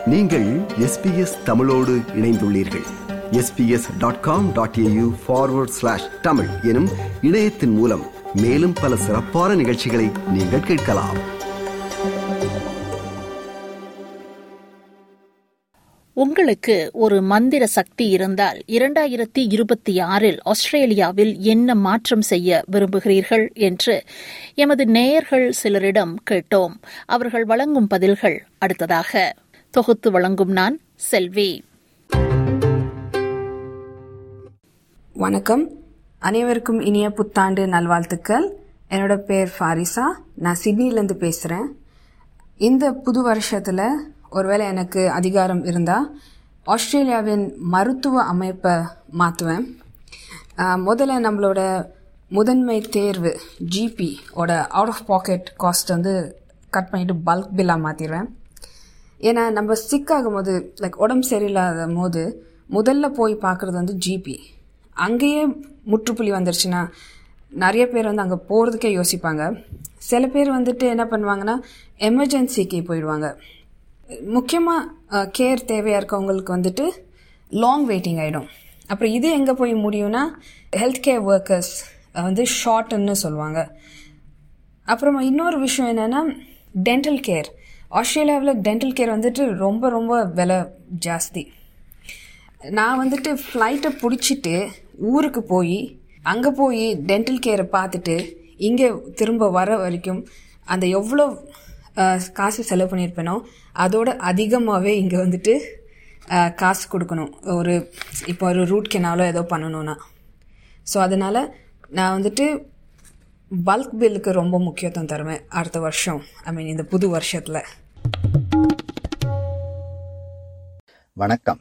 நீங்கள் எஸ்பிஎஸ் தமிழோடு இணைந்துள்ளீர்கள் SBS dot com dot AU forward slash Tamil எனும் இணையத்தின் மூலம் மேலும் பல சிறப்பான நிகழ்ச்சிகளை நீங்கள் கேட்கலாம் உங்களுக்கு ஒரு மந்திர சக்தி இருந்தால் இரண்டாயிரத்தி இருபத்தி ஆறில் ஆஸ்திரேலியாவில் என்ன மாற்றம் செய்ய விரும்புகிறீர்கள் என்று எமது நேயர்கள் சிலரிடம் கேட்டோம் அவர்கள் வழங்கும் பதில்கள் அடுத்ததாக தொகுத்து வழங்கும் நான் செல்வி வணக்கம் அனைவருக்கும் இனிய புத்தாண்டு நல்வாழ்த்துக்கள் என்னோட பேர் ஃபாரிசா நான் சிட்னிலேருந்து பேசுகிறேன் இந்த புது வருஷத்தில் ஒருவேளை எனக்கு அதிகாரம் இருந்தால் ஆஸ்திரேலியாவின் மருத்துவ அமைப்பை மாற்றுவேன் முதல்ல நம்மளோட முதன்மை தேர்வு ஜிபி ஓட அவுட் ஆஃப் பாக்கெட் காஸ்ட் வந்து கட் பண்ணிவிட்டு பல்க் பில்லாக மாற்றிடுவேன் ஏன்னா நம்ம சிக் ஆகும் போது லைக் உடம்பு சரியில்லாத போது முதல்ல போய் பார்க்குறது வந்து ஜிபி அங்கேயே முற்றுப்புள்ளி வந்துருச்சுன்னா நிறைய பேர் வந்து அங்கே போகிறதுக்கே யோசிப்பாங்க சில பேர் வந்துட்டு என்ன பண்ணுவாங்கன்னா எமர்ஜென்சிக்கு போயிடுவாங்க முக்கியமாக கேர் தேவையாக இருக்கவங்களுக்கு வந்துட்டு லாங் வெயிட்டிங் ஆகிடும் அப்புறம் இது எங்கே போய் முடியும்னா ஹெல்த் கேர் ஒர்க்கர்ஸ் வந்து ஷார்ட்டுன்னு சொல்லுவாங்க அப்புறமா இன்னொரு விஷயம் என்னென்னா டென்டல் கேர் ஆஸ்திரேலியாவில் டென்டல் கேர் வந்துட்டு ரொம்ப ரொம்ப விலை ஜாஸ்தி நான் வந்துட்டு ஃப்ளைட்டை பிடிச்சிட்டு ஊருக்கு போய் அங்கே போய் டென்டல் கேரை பார்த்துட்டு இங்கே திரும்ப வர வரைக்கும் அந்த எவ்வளோ காசு செலவு பண்ணியிருப்பேனோ அதோட அதிகமாகவே இங்கே வந்துட்டு காசு கொடுக்கணும் ஒரு இப்போ ஒரு ரூட் கெனாலோ ஏதோ பண்ணணும்னா ஸோ அதனால் நான் வந்துட்டு பல்க் பில்லுக்கு ரொம்ப முக்கியத்துவம் தருவேன் அடுத்த வருஷம் ஐ மீன் இந்த புது வருஷத்தில் வணக்கம்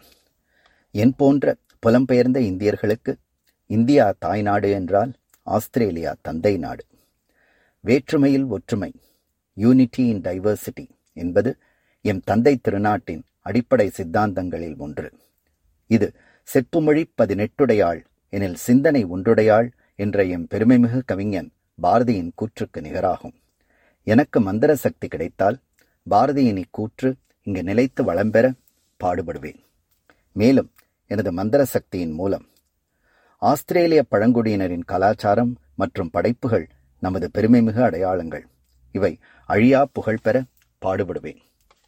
என் போன்ற புலம்பெயர்ந்த இந்தியர்களுக்கு இந்தியா தாய்நாடு என்றால் ஆஸ்திரேலியா தந்தை நாடு வேற்றுமையில் ஒற்றுமை யூனிட்டி இன் டைவர்சிட்டி என்பது எம் தந்தை திருநாட்டின் அடிப்படை சித்தாந்தங்களில் ஒன்று இது செப்புமொழி பதினெட்டுடையாள் எனில் சிந்தனை ஒன்றுடையாள் என்ற எம் பெருமைமிகு கவிஞன் பாரதியின் கூற்றுக்கு நிகராகும் எனக்கு மந்திர சக்தி கிடைத்தால் பாரதியின் இக்கூற்று இங்கு நிலைத்து வளம் பெற பாடுபடுவேன் மேலும் எனது மந்திர சக்தியின் மூலம் ஆஸ்திரேலிய பழங்குடியினரின் கலாச்சாரம் மற்றும் படைப்புகள் நமது பெருமைமிகு அடையாளங்கள் இவை அழியா புகழ் பெற பாடுபடுவேன்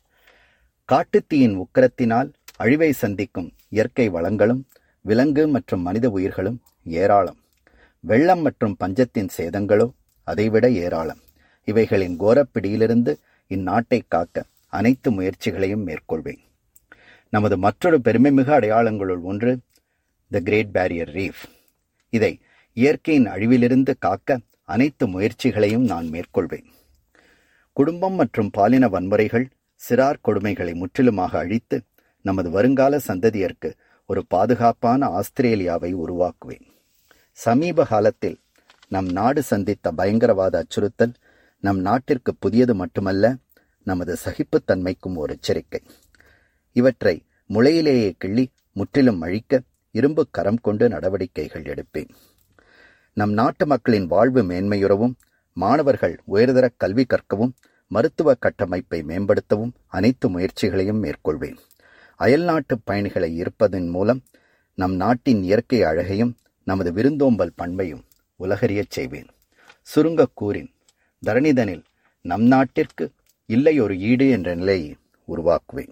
காட்டுத்தீயின் உக்கரத்தினால் அழிவை சந்திக்கும் இயற்கை வளங்களும் விலங்கு மற்றும் மனித உயிர்களும் ஏராளம் வெள்ளம் மற்றும் பஞ்சத்தின் சேதங்களோ அதைவிட ஏராளம் இவைகளின் கோரப்பிடியிலிருந்து இந்நாட்டை காக்க அனைத்து முயற்சிகளையும் மேற்கொள்வேன் நமது மற்றொரு பெருமைமிகு அடையாளங்களுள் ஒன்று த கிரேட் பேரியர் ரீஃப் இதை இயற்கையின் அழிவிலிருந்து காக்க அனைத்து முயற்சிகளையும் நான் மேற்கொள்வேன் குடும்பம் மற்றும் பாலின வன்முறைகள் சிறார் கொடுமைகளை முற்றிலுமாக அழித்து நமது வருங்கால சந்ததியருக்கு ஒரு பாதுகாப்பான ஆஸ்திரேலியாவை உருவாக்குவேன் சமீப காலத்தில் நம் நாடு சந்தித்த பயங்கரவாத அச்சுறுத்தல் நம் நாட்டிற்கு புதியது மட்டுமல்ல நமது சகிப்புத்தன்மைக்கும் ஒரு எச்சரிக்கை இவற்றை முளையிலேயே கிள்ளி முற்றிலும் அழிக்க இரும்பு கரம் கொண்டு நடவடிக்கைகள் எடுப்பேன் நம் நாட்டு மக்களின் வாழ்வு மேன்மையுறவும் மாணவர்கள் உயர்தர கல்வி கற்கவும் மருத்துவ கட்டமைப்பை மேம்படுத்தவும் அனைத்து முயற்சிகளையும் மேற்கொள்வேன் அயல்நாட்டு பயணிகளை ஈர்ப்பதன் மூலம் நம் நாட்டின் இயற்கை அழகையும் நமது விருந்தோம்பல் பண்பையும் உலகறியச் செய்வேன் சுருங்க கூறின் தரணிதனில் நம் நாட்டிற்கு இல்லை ஒரு ஈடு என்ற நிலையை உருவாக்குவேன்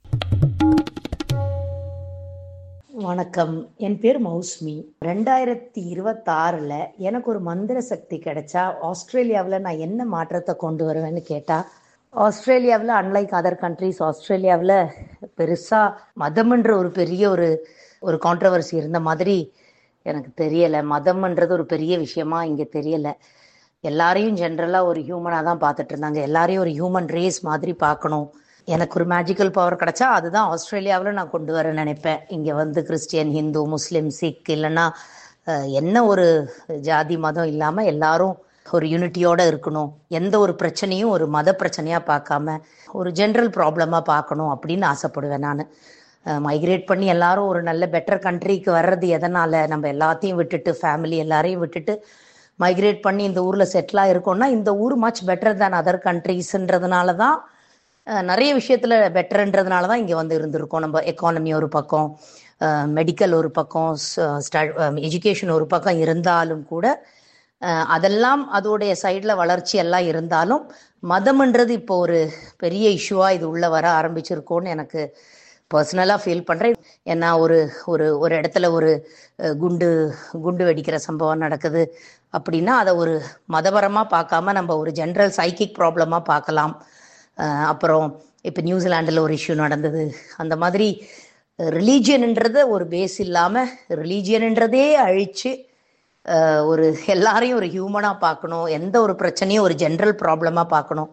வணக்கம் என் பேர் மௌஸ்மி ரெண்டாயிரத்தி இருபத்தாறில் எனக்கு ஒரு மந்திர சக்தி கிடைச்சா ஆஸ்திரேலியாவில் நான் என்ன மாற்றத்தை கொண்டு வருவேன்னு கேட்டால் ஆஸ்திரேலியாவில் அன்லைக் அதர் கண்ட்ரிஸ் ஆஸ்திரேலியாவில் பெருசாக மதம்ன்ற ஒரு பெரிய ஒரு ஒரு கான்ட்ரவர்சி இருந்த மாதிரி எனக்கு தெரியலை மதம்ன்றது ஒரு பெரிய விஷயமா இங்கே தெரியலை எல்லாரையும் ஜென்ரலாக ஒரு ஹியூமனாக தான் பார்த்துட்டு இருந்தாங்க எல்லாரையும் ஒரு ஹியூமன் ரேஸ் மாதிரி பார்க்கணும் எனக்கு ஒரு மேஜிக்கல் பவர் கிடைச்சா அதுதான் ஆஸ்திரேலியாவில் நான் கொண்டு வர நினைப்பேன் இங்கே வந்து கிறிஸ்டியன் ஹிந்து முஸ்லீம் சிக் இல்லைன்னா என்ன ஒரு ஜாதி மதம் இல்லாமல் எல்லாரும் ஒரு யூனிட்டியோட இருக்கணும் எந்த ஒரு பிரச்சனையும் ஒரு மத பிரச்சனையாக பார்க்காம ஒரு ஜென்ரல் ப்ராப்ளமாக பார்க்கணும் அப்படின்னு ஆசைப்படுவேன் நான் மைக்ரேட் பண்ணி எல்லாரும் ஒரு நல்ல பெட்டர் கண்ட்ரிக்கு வர்றது எதனால் நம்ம எல்லாத்தையும் விட்டுட்டு ஃபேமிலி எல்லாரையும் விட்டுட்டு மைக்ரேட் பண்ணி இந்த ஊரில் செட்டிலாக இருக்கோம்னா இந்த ஊர் மச் பெட்டர் தேன் அதர் கண்ட்ரீஸ்ன்றதுனால தான் அஹ், நிறைய விஷயத்துல பெட்டர்ன்றதுனால தான் இங்க வந்து இருந்திருக்கோம் நம்ம எக்கானமி ஒரு பக்கம் மெடிக்கல் ஒரு பக்கம் எஜுகேஷன் ஒரு பக்கம் இருந்தாலும் கூட அஹ், அதெல்லாம் அதோடைய சைடில் வளர்ச்சி எல்லாம் இருந்தாலும் மதம்ன்றது இப்போ ஒரு பெரிய இஷ்யூவாக இது உள்ள வர ஆரம்பிச்சிருக்கோன்னு எனக்கு பர்சனலாக ஃபீல் பண்ணுறேன் ஏன்னா ஒரு ஒரு ஒரு இடத்துல ஒரு அஹ், குண்டு குண்டு வெடிக்கிற சம்பவம் நடக்குது அப்படின்னா அதை ஒரு மதபரமாக பார்க்காம நம்ம ஒரு ஜென்ரல் சைக்கிக் ப்ராப்ளமாக பார்க்கலாம் அஹ், அப்புறம் இப்போ நியூசிலாண்டில் ஒரு இஷ்யூ நடந்தது அந்த மாதிரி ரிலீஜியன்ன்றத ஒரு பேஸ் இல்லாமல் ரிலீஜியன்ன்றதே அழிச்சு அஹ், ஒரு எல்லாரையும் ஒரு ஹியூமனாக பார்க்கணும் எந்த ஒரு பிரச்சனையும் ஒரு ஜென்ரல் ப்ராப்ளமாக பார்க்கணும்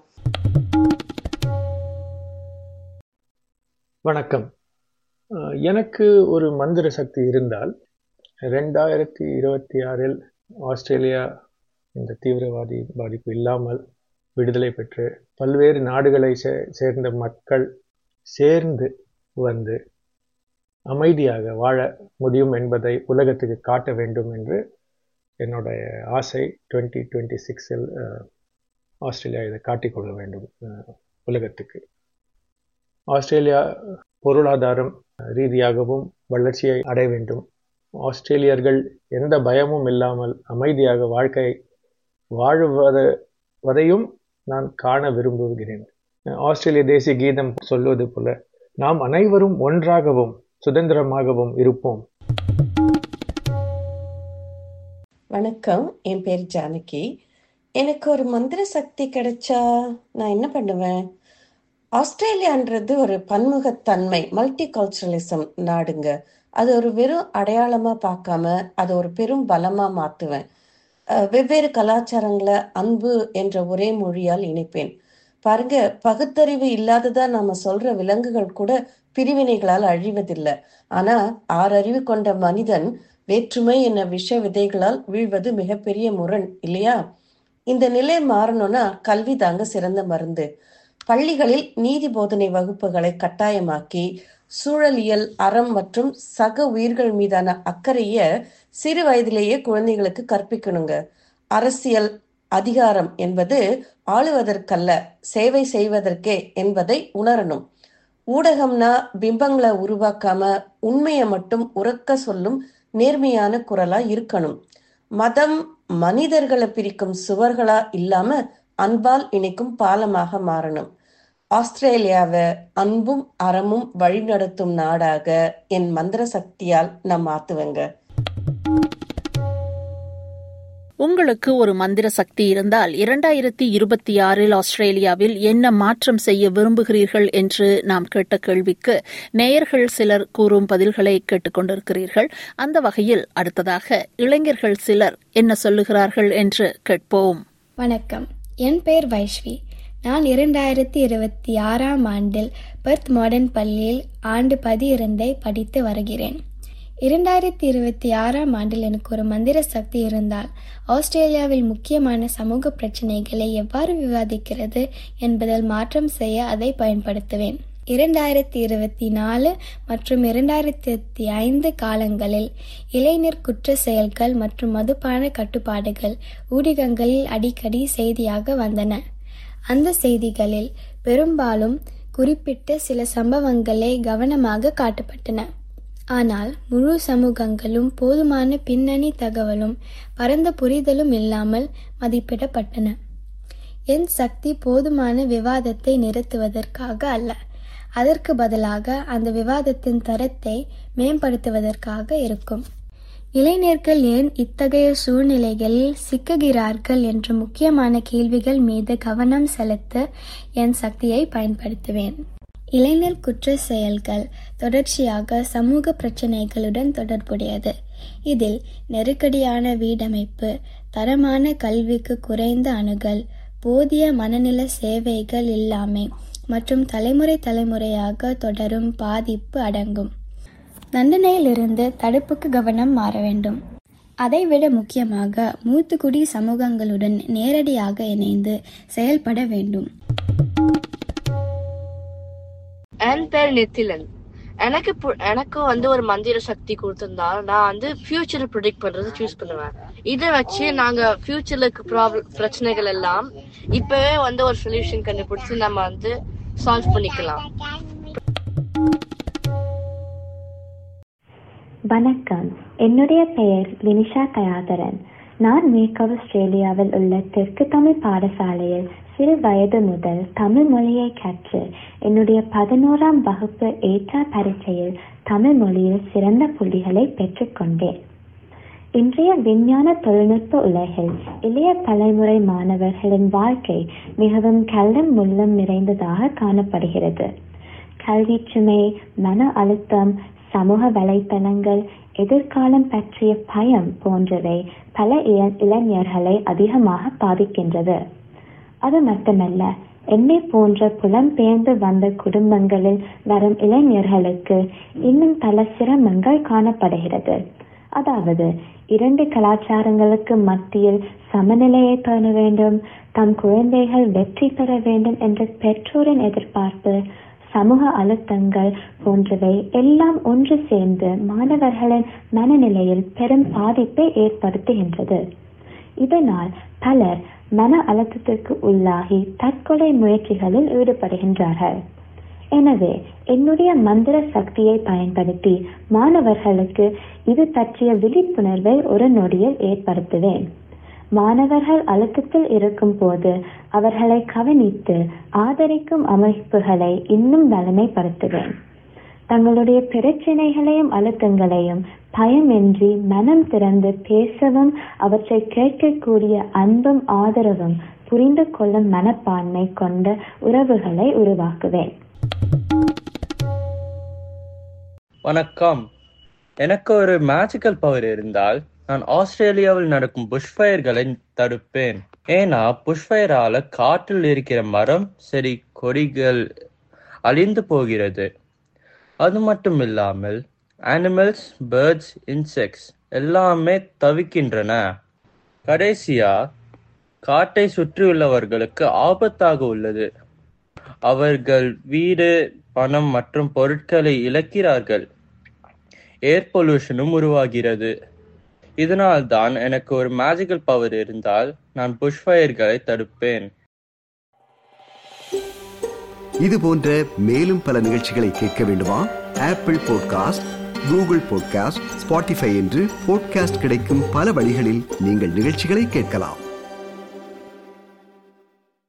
வணக்கம் அஹ் எனக்கு ஒரு மந்திர சக்தி இருந்தால் ரெண்டாயிரத்தி இருபத்தி ஆறில் ஆஸ்திரேலியா இந்த தீவிரவாதி பாதிப்பு இல்லாமல் விடுதலை பெற்று பல்வேறு நாடுகளை சே சேர்ந்த மக்கள் சேர்ந்து வந்து அமைதியாக வாழ முடியும் என்பதை உலகத்துக்கு காட்ட வேண்டும் என்று என்னுடைய ஆசை டுவெண்ட்டி டுவெண்ட்டி சிக்ஸில் ஆஸ்திரேலியா இதை காட்டிக்கொள்ள வேண்டும் அஹ், உலகத்துக்கு ஆஸ்திரேலியா பொருளாதாரம் ரீதியாகவும் வளர்ச்சியை அடைய வேண்டும் ஆஸ்திரேலியர்கள் எந்த பயமும் இல்லாமல் அமைதியாக வாழ்க்கை வாழுவது வரையும் நான் காண விரும்புகிறேன் ஆஸ்திரேலிய தேசிய கீதம் சொல்வது போல நாம் அனைவரும் ஒன்றாகவும் சுதந்திரமாகவும் இருப்போம் வணக்கம் என் பேர் ஜானகி எனக்கு ஒரு மந்திர சக்தி கிடைச்சா நான் என்ன பண்ணுவேன் ஆஸ்திரேலியான்றது ஒரு பன்முகத்தன்மை மல்டி கல்ச்சுரலிசம் நாடுங்க அது ஒரு வெறும் அடையாளமா பார்க்காம அதை ஒரு பெரும் பலமா மாத்துவேன் அஹ் வெவ்வேறு கலாச்சாரங்களை அன்பு என்ற ஒரே மொழியால் இணைப்பேன் பாருங்க பகுத்தறிவு இல்லாததா நாம சொல்ற விலங்குகள் கூட பிரிவினைகளால் அழிவதில்லை ஆனா ஆறறிவு கொண்ட மனிதன் வேற்றுமை என்ற விஷ விதைகளால் வீழ்வது மிகப்பெரிய முரண் இல்லையா இந்த நிலை மாறணும்னா கல்வி தாங்க சிறந்த மருந்து பள்ளிகளில் நீதி போதனை வகுப்புகளை கட்டாயமாக்கி சூழலியல் அறம் மற்றும் சக உயிர்கள் மீதான அக்கறைய சிறு வயதிலேயே குழந்தைகளுக்கு கற்பிக்கணுங்க அரசியல் அதிகாரம் என்பது ஆளுவதற்கல்ல சேவை செய்வதற்கே என்பதை உணரணும் ஊடகம்னா பிம்பங்களை உருவாக்காம உண்மையை மட்டும் உறக்க சொல்லும் நேர்மையான குரலா இருக்கணும் மதம் மனிதர்களை பிரிக்கும் சுவர்களா இல்லாம அன்பால் இணைக்கும் பாலமாக மாறணும் ஆஸ்திரேலியாவை அன்பும் அறமும் வழிநடத்தும் நாடாக என் மந்திர சக்தியால் நான் மாத்துவேங்க உங்களுக்கு ஒரு மந்திர சக்தி இருந்தால் இரண்டாயிரத்தி இருபத்தி ஆறில் ஆஸ்திரேலியாவில் என்ன மாற்றம் செய்ய விரும்புகிறீர்கள் என்று நாம் கேட்ட கேள்விக்கு நேயர்கள் சிலர் கூறும் பதில்களை கேட்டுக்கொண்டிருக்கிறீர்கள் அந்த வகையில் அடுத்ததாக இளைஞர்கள் சிலர் என்ன சொல்லுகிறார்கள் என்று கேட்போம் வணக்கம் என் பெயர் வைஷ்வி நான் இரண்டாயிரத்தி இருபத்தி ஆறாம் ஆண்டில் பெர்த் மாடர்ன் பள்ளியில் ஆண்டு பதிஇரண்டை படித்து வருகிறேன் இரண்டாயிரத்தி இருபத்தி ஆறாம் ஆண்டில் எனக்கு ஒரு மந்திர சக்தி இருந்தால் ஆஸ்திரேலியாவில் முக்கியமான சமூக பிரச்சினைகளை எவ்வாறு விவாதிக்கிறது என்பதில் மாற்றம் செய்ய அதை பயன்படுத்துவேன் இரண்டாயிரத்தி இருபத்தி நாலு மற்றும் இரண்டாயிரத்தி இருபத்தி ஐந்து காலங்களில் இளைஞர் குற்ற செயல்கள் மற்றும் மதுபான கட்டுப்பாடுகள் ஊடகங்களில் அடிக்கடி செய்தியாக வந்தன அந்த செய்திகளில் பெரும்பாலும் குறிப்பிட்ட சில சம்பவங்களே கவனமாக காட்டப்பட்டன ஆனால் முழு சமூகங்களும் போதுமான பின்னணி தகவலும் பரந்த புரிதலும் இல்லாமல் மதிப்பிடப்பட்டன என் சக்தி போதுமான விவாதத்தை நிறுத்துவதற்காக அல்ல அதற்கு பதிலாக அந்த விவாதத்தின் தரத்தை மேம்படுத்துவதற்காக இருக்கும் இளைஞர்கள் ஏன் இத்தகைய சூழ்நிலைகளில் சிக்குகிறார்கள் என்ற முக்கியமான கேள்விகள் மீது கவனம் செலுத்த என் சக்தியை பயன்படுத்துவேன் இளைஞர் குற்ற செயல்கள் தொடர்ச்சியாக சமூக பிரச்சினைகளுடன் தொடர்புடையது இதில் நெருக்கடியான வீடமைப்பு தரமான கல்விக்கு குறைந்த அணுகல் போதிய மனநில சேவைகள் இல்லாமை மற்றும் தலைமுறை தலைமுறையாக தொடரும் பாதிப்பு அடங்கும் தண்டனையிலிருந்து தடுப்புக்கு கவனம் மாற வேண்டும் அதைவிட முக்கியமாக மூத்துக்குடி சமூகங்களுடன் நேரடியாக இணைந்து செயல்பட வேண்டும் என் பேர் நித்திலன் எனக்கு பு- எனக்கு வந்து ஒரு மந்திர சக்தி கொடுத்திருந்தா நான் வந்து ஃபியூச்சரை ப்ரிடிக்ட் பண்றது சூஸ் பண்ணுவேன் இதை வச்சு நாங்க ஃபியூச்சர்ல ப்ராப்ளம் பிரச்சனைகள் எல்லாம் இப்பவே வந்து ஒரு சொல்யூஷன் கண்டுபிடிச்சு நம்ம வந்து சால்வ் பண்ணிக்கலாம் வணக்கம் என்னுடைய பெயர் வினிஷா கயாதரன் நான் மேற்கு ஆஸ்திரேலியாவில் உள்ள தெற்கு தமிழ் பாடசாலையில் சிறு வயது முதல் தமிழ் மொழியை கற்று என்னுடைய பதினோராம் வகுப்பு ஏற்றா பரீட்சையில் தமிழ் மொழியில் சிறந்த புள்ளிகளை பெற்றுக்கொண்டேன் இன்றைய விஞ்ஞான தொழில்நுட்ப உலகில் இளைய தலைமுறை மாணவர்களின் வாழ்க்கை மிகவும் கள்ளம் முள்ளம் நிறைந்ததாக காணப்படுகிறது கல்வி சுமை மன அழுத்தம் சமூக வலைத்தளங்கள் எதிர்காலம் பற்றிய பயம் போன்றவை பல இளைஞர்களை அதிகமாக பாதிக்கின்றது அது மட்டுமல்ல என்னை போன்ற புலம்பெயர்ந்து வந்த குடும்பங்களில் வரும் இளைஞர்களுக்கு இன்னும் பல சிரமங்கள் காணப்படுகிறது அதாவது இரண்டு கலாச்சாரங்களுக்கு மத்தியில் சமநிலையை பேண வேண்டும் தம் குழந்தைகள் வெற்றி பெற வேண்டும் என்ற பெற்றோரின் எதிர்பார்ப்பு சமூக அழுத்தங்கள் போன்றவை எல்லாம் ஒன்று சேர்ந்து மாணவர்களின் மனநிலையில் பெரும் பாதிப்பை ஏற்படுத்துகின்றது இதனால் பலர் மன அழுத்தத்திற்கு உள்ளாகி தற்கொலை முயற்சிகளில் ஈடுபடுகின்றார்கள் எனவே என்னுடைய மந்திர சக்தியை பயன்படுத்தி மாணவர்களுக்கு இது பற்றிய விழிப்புணர்வை ஒரு நொடியில் ஏற்படுத்துவேன் மாணவர்கள் அழுத்தத்தில் இருக்கும் போது அவர்களை கவனித்து ஆதரிக்கும் அமைப்புகளை இன்னும் வலிமைப்படுத்துவேன் தங்களுடைய பிரச்சனைகளையும் அழுத்தங்களையும் பயமின்றி மனம் திறந்து பேசவும் அவற்றை கேட்கக்கூடிய அன்பும் ஆதரவும் புரிந்து கொள்ளும் மனப்பான்மை கொண்ட உறவுகளை உருவாக்குவேன் வணக்கம் எனக்கு ஒரு மேஜிக்கல் பவர் இருந்தால் நான் ஆஸ்திரேலியாவில் நடக்கும் புஷ்ஃபயர்களை தடுப்பேன் ஏன்னா புஷ்ஃபயரால காற்றில் இருக்கிற மரம் செடி கொடிகள் அழிந்து போகிறது அது மட்டும் இல்லாமல் அனிமல்ஸ் பேர்ட்ஸ் இன்செக்ட்ஸ் எல்லாமே தவிக்கின்றன கடைசியா காட்டை சுற்றியுள்ளவர்களுக்கு ஆபத்தாக உள்ளது அவர்கள் வீடு பணம் மற்றும் பொருட்களை இழக்கிறார்கள் ஏர் பொல்யூஷனும் உருவாகிறது இதனால் தான் எனக்கு ஒரு மேஜிக்கல் பவர் இருந்தால் நான் புஷ்ஃபயர்களை தடுப்பேன் இது போன்ற மேலும் பல நிகழ்ச்சிகளை கேட்க வேண்டுமா Apple podcast Google podcast Spotify என்று பாட்காஸ்ட் கிடைக்கும் பல வழிகளில் நீங்கள் நிகழ்ச்சிகளை கேட்கலாம்